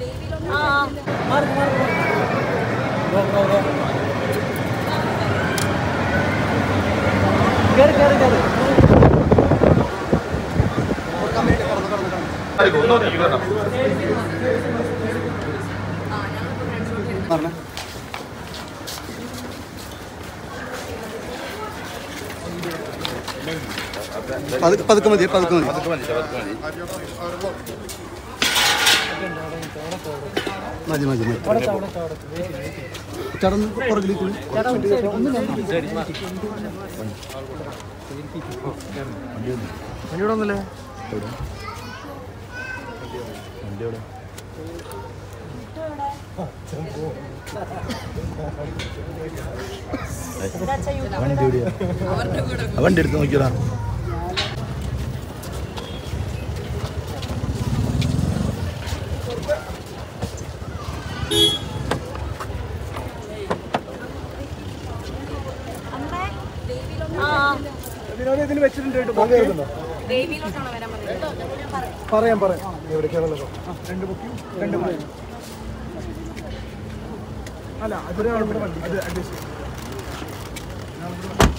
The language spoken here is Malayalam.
പതുക്കെ പതുക്കെ മതി പതുക്കെ മതി മതി മതി മതി ചടന്ന് പുറകിലേക്ക് വിളി. വണ്ടി എടുത്ത് നോക്കിയതാ ദേവിയിലോട്ടാണോ വരാൻ പറഞ്ഞത് പറയാം പറയാം എവിടേക്കാണല്ലോ രണ്ട് ബുക്കും രണ്ട് മണി അല്ല അതൊരു വണ്ടി അത് അഡ്ജസ്റ്റ്